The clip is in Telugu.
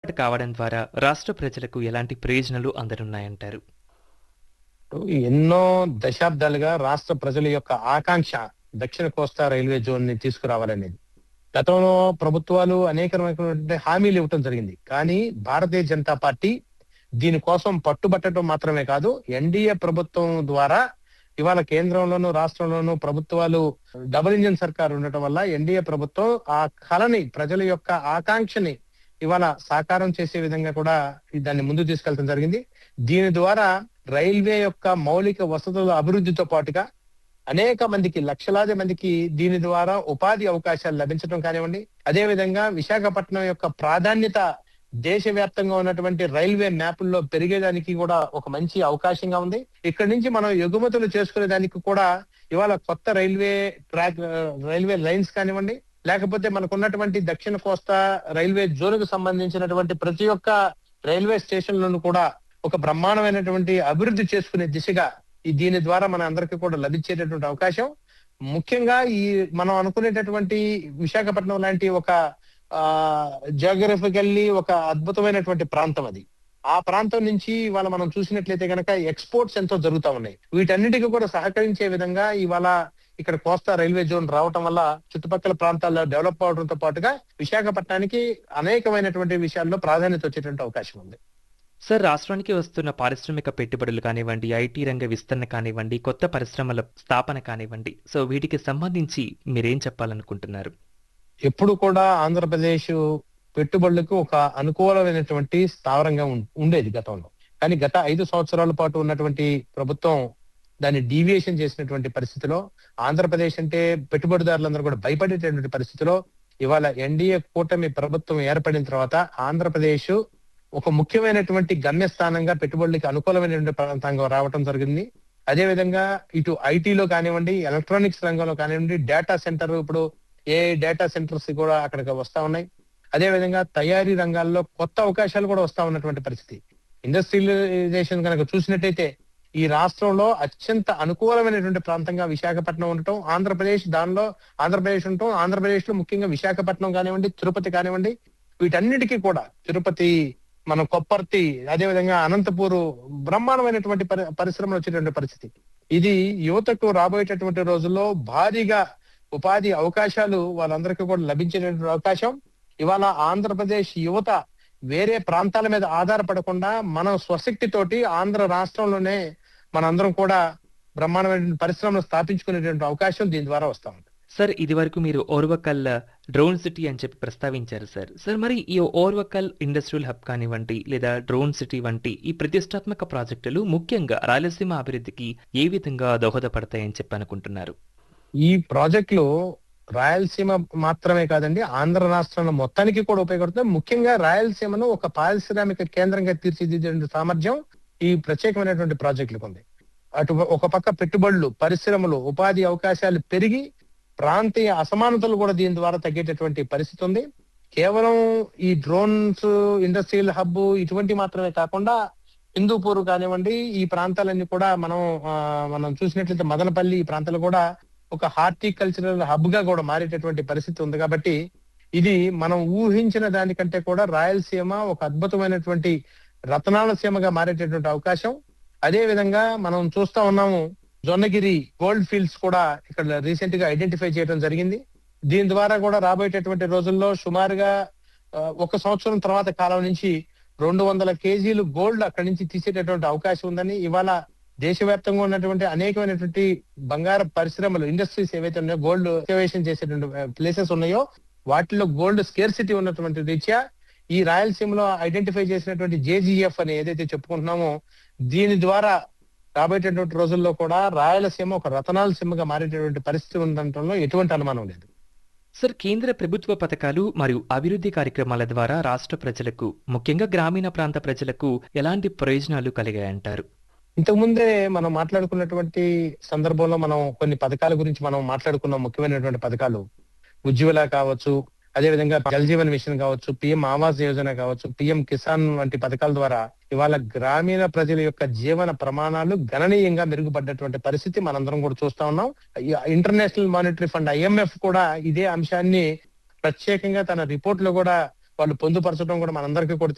కావడం ద్వారా రాష్ట్ర ప్రజలకు ఎలాంటి ప్రయోజనాలు అందనున్నాయంటారు ఎన్నో దశాబ్దాలుగా రాష్ట్ర ప్రజల యొక్క ఆకాంక్ష దక్షిణ కోస్తా రైల్వే జోన్ ని తీసుకురావాలనేది గతంలో ప్రభుత్వాలు అనేక రకమైనటువంటి హామీలు ఇవ్వటం జరిగింది కానీ భారతీయ జనతా పార్టీ దీనికోసం పట్టుబట్టడం మాత్రమే కాదు ఎన్డీఏ ప్రభుత్వం ద్వారా ఇవాళ కేంద్రంలోనూ రాష్ట్రంలోనూ ప్రభుత్వాలు డబుల్ ఇంజిన్ సర్కార్ ఉండటం వల్ల ఎన్డీఏ ప్రభుత్వం ఆ కళని ప్రజల యొక్క ఆకాంక్షని ఇవాళ సాకారం చేసే విధంగా కూడా దాన్ని ముందు తీసుకెళ్లడం జరిగింది దీని ద్వారా రైల్వే యొక్క మౌలిక వసతుల అభివృద్ధితో పాటుగా అనేక మందికి లక్షలాది మందికి దీని ద్వారా ఉపాధి అవకాశాలు లభించడం కానివ్వండి అదే విధంగా విశాఖపట్నం యొక్క ప్రాధాన్యత దేశవ్యాప్తంగా ఉన్నటువంటి రైల్వే మ్యాపుల్లో పెరిగేదానికి కూడా ఒక మంచి అవకాశంగా ఉంది ఇక్కడ నుంచి మనం ఎగుమతులు చేసుకునే దానికి కూడా ఇవాళ కొత్త రైల్వే ట్రాక్ రైల్వే లైన్స్ కానివ్వండి లేకపోతే మనకు ఉన్నటువంటి దక్షిణ కోస్తా రైల్వే జోన్ కు సంబంధించినటువంటి ప్రతి ఒక్క రైల్వే స్టేషన్లను కూడా ఒక బ్రహ్మాండమైనటువంటి అభివృద్ధి చేసుకునే దిశగా ఈ దీని ద్వారా మన అందరికీ కూడా లభించేటటువంటి అవకాశం ముఖ్యంగా ఈ మనం అనుకునేటటువంటి విశాఖపట్నం లాంటి ఒక ఆ జియోగ్రఫికల్లీ ఒక అద్భుతమైనటువంటి ప్రాంతం అది ఆ ప్రాంతం నుంచి ఇవాళ మనం చూసినట్లయితే కనుక ఎక్స్పోర్ట్స్ ఎంతో జరుగుతా ఉన్నాయి వీటన్నిటికీ కూడా సహకరించే విధంగా ఇవాళ ఇక్కడ కోస్తా రైల్వే జోన్ రావటం వల్ల చుట్టుపక్కల ప్రాంతాల్లో డెవలప్ అవడంతో పాటుగా విశాఖపట్నానికి అనేకమైనటువంటి విషయాల్లో ప్రాధాన్యత వచ్చేటువంటి అవకాశం ఉంది సార్ రాష్ట్రానికి వస్తున్న పారిశ్రామిక పెట్టుబడులు కానివ్వండి ఐటీ రంగ విస్తరణ కానివ్వండి కొత్త పరిశ్రమల స్థాపన కానివ్వండి సో వీటికి సంబంధించి మీరేం చెప్పాలనుకుంటున్నారు ఎప్పుడు కూడా ఆంధ్రప్రదేశ్ పెట్టుబడులకు ఒక అనుకూలమైనటువంటి స్థావరంగా ఉం- ఉండేది గతంలో కానీ గత ఐదు సంవత్సరాల పాటు ఉన్నటువంటి ప్రభుత్వం దాన్ని డీవియేషన్ చేసినటువంటి పరిస్థితిలో ఆంధ్రప్రదేశ్ అంటే పెట్టుబడిదారులందరూ కూడా భయపడేటటువంటి పరిస్థితిలో ఇవాళ ఎన్డీఏ కూటమి ప్రభుత్వం ఏర్పడిన తర్వాత ఆంధ్రప్రదేశ్ ఒక ముఖ్యమైనటువంటి గమ్యస్థానంగా పెట్టుబడులకి అనుకూలమైనటువంటి ప్రాంతంగా రావటం జరిగింది అదే విధంగా ఇటు ఐటీలో కానివ్వండి ఎలక్ట్రానిక్స్ రంగంలో కానివ్వండి డేటా సెంటర్ ఇప్పుడు ఏ డేటా సెంటర్స్ కూడా అక్కడికి వస్తా ఉన్నాయి అదే విధంగా తయారీ రంగాల్లో కొత్త అవకాశాలు కూడా వస్తా ఉన్నటువంటి పరిస్థితి ఇండస్ట్రియలైజేషన్ కనుక చూసినట్టయితే ఈ రాష్ట్రంలో అత్యంత అనుకూలమైనటువంటి ప్రాంతంగా విశాఖపట్నం ఉండటం ఆంధ్రప్రదేశ్ దానిలో ఆంధ్రప్రదేశ్ ఉండటం ఆంధ్రప్రదేశ్ లో ముఖ్యంగా విశాఖపట్నం కానివ్వండి తిరుపతి కానివ్వండి వీటన్నిటికీ కూడా తిరుపతి మన కొప్పర్తి అదే విధంగా అనంతపూర్ బ్రహ్మాండమైనటువంటి పరి పరిశ్రమలు వచ్చేటువంటి పరిస్థితి ఇది యువతకు రాబోయేటటువంటి రోజుల్లో భారీగా ఉపాధి అవకాశాలు వాళ్ళందరికీ కూడా లభించేటటువంటి అవకాశం ఇవాళ ఆంధ్రప్రదేశ్ యువత వేరే ప్రాంతాల మీద ఆధారపడకుండా మనం స్వశక్తి తోటి ఆంధ్ర రాష్ట్రంలోనే మనందరం కూడా బ్రహ్మాండమైన పరిశ్రమలు స్థాపించుకునేటువంటి అవకాశం దీని ద్వారా వస్తా ఉంది సార్ ఇది వరకు మీరు ఓర్వకల్ డ్రోన్ సిటీ అని చెప్పి ప్రస్తావించారు సార్ సార్ మరి ఈ ఓర్వకల్ ఇండస్ట్రియల్ హబ్ కానివ్వండి లేదా డ్రోన్ సిటీ వంటి ఈ ప్రతిష్టాత్మక ప్రాజెక్టులు ముఖ్యంగా రాయలసీమ అభివృద్ధికి ఏ విధంగా దోహదపడతాయని చెప్పి అనుకుంటున్నారు ఈ ప్రాజెక్టులు రాయలసీమ మాత్రమే కాదండి ఆంధ్ర రాష్ట్రంలో మొత్తానికి కూడా ఉపయోగపడుతుంది ముఖ్యంగా రాయలసీమను ఒక పారిశ్రామిక కేంద్రంగా తీర్చిదిద్దే సామర్థ్యం ఈ ప్రత్యేకమైనటువంటి ప్రాజెక్టులకు ఉంది అటు ఒక పక్క పెట్టుబడులు పరిశ్రమలు ఉపాధి అవకాశాలు పెరిగి ప్రాంతీయ అసమానతలు కూడా దీని ద్వారా తగ్గేటటువంటి పరిస్థితి ఉంది కేవలం ఈ డ్రోన్స్ ఇండస్ట్రియల్ హబ్ ఇటువంటి మాత్రమే కాకుండా హిందూపూర్ కానివ్వండి ఈ ప్రాంతాలన్నీ కూడా మనం ఆ, మనం చూసినట్లయితే మదనపల్లి ఈ ప్రాంతాలు కూడా ఒక హార్టికల్చరల్ హబ్ గా కూడా మారేటటువంటి పరిస్థితి ఉంది కాబట్టి ఇది మనం ఊహించిన దానికంటే కూడా రాయలసీమ ఒక అద్భుతమైనటువంటి రతనాల సీమగా మారేటటువంటి అవకాశం అదే విధంగా మనం చూస్తా ఉన్నాము జొన్నగిరి గోల్డ్ ఫీల్డ్స్ కూడా ఇక్కడ రీసెంట్ గా ఐడెంటిఫై చేయడం జరిగింది దీని ద్వారా కూడా రాబోయేటటువంటి రోజుల్లో సుమారుగా ఆ, ఒక సంవత్సరం తర్వాత కాలం నుంచి రెండు వందల కేజీలు గోల్డ్ అక్కడి నుంచి తీసేటటువంటి అవకాశం ఉందని ఇవాళ దేశవ్యాప్తంగా ఉన్నటువంటి అనేకమైనటువంటి బంగారు పరిశ్రమలు ఇండస్ట్రీస్ ఏవైతే ఉన్నాయో గోల్డ్ ఎక్స్కవేషన్ చేసేటువంటి ప్లేసెస్ ఉన్నాయో వాటిలో గోల్డ్ స్కేర్సిటీ ఉన్నటువంటి రీత్యా ఈ రాయలసీమలో ఐడెంటిఫై చేసినటువంటి జేజీఎఫ్ అని ఏదైతే చెప్పుకుంటున్నామో దీని ద్వారా రాబోయేటటువంటి రోజుల్లో కూడా రాయలసీమ ఒక రతనాల సీమగా మారేటటువంటి పరిస్థితి ఉండటంలో ఎటువంటి అనుమానం లేదు సార్ కేంద్ర ప్రభుత్వ పథకాలు మరియు అభివృద్ధి కార్యక్రమాల ద్వారా రాష్ట్ర ప్రజలకు ముఖ్యంగా గ్రామీణ ప్రాంత ప్రజలకు ఎలాంటి ప్రయోజనాలు కలిగాయంటారు ఇంతకు ముందే మనం మాట్లాడుకున్నటువంటి సందర్భంలో మనం కొన్ని పథకాల గురించి మనం మాట్లాడుకున్నాం ముఖ్యమైనటువంటి పథకాలు ఉజ్వల కావచ్చు అదే విధంగా జల్ జీవన్ మిషన్ కావచ్చు పిఎం ఆవాస్ యోజన కావచ్చు పిఎం కిసాన్ వంటి పథకాల ద్వారా ఇవాళ గ్రామీణ ప్రజల యొక్క జీవన ప్రమాణాలు గణనీయంగా మెరుగుపడ్డటువంటి పరిస్థితి మనందరం కూడా చూస్తా ఉన్నాం ఈ ఇంటర్నేషనల్ మానిటరీ ఫండ్ ఐఎంఎఫ్ కూడా ఇదే అంశాన్ని ప్రత్యేకంగా తన రిపోర్ట్ లో కూడా వాళ్ళు పొందుపరచడం కూడా మనందరికీ కూడా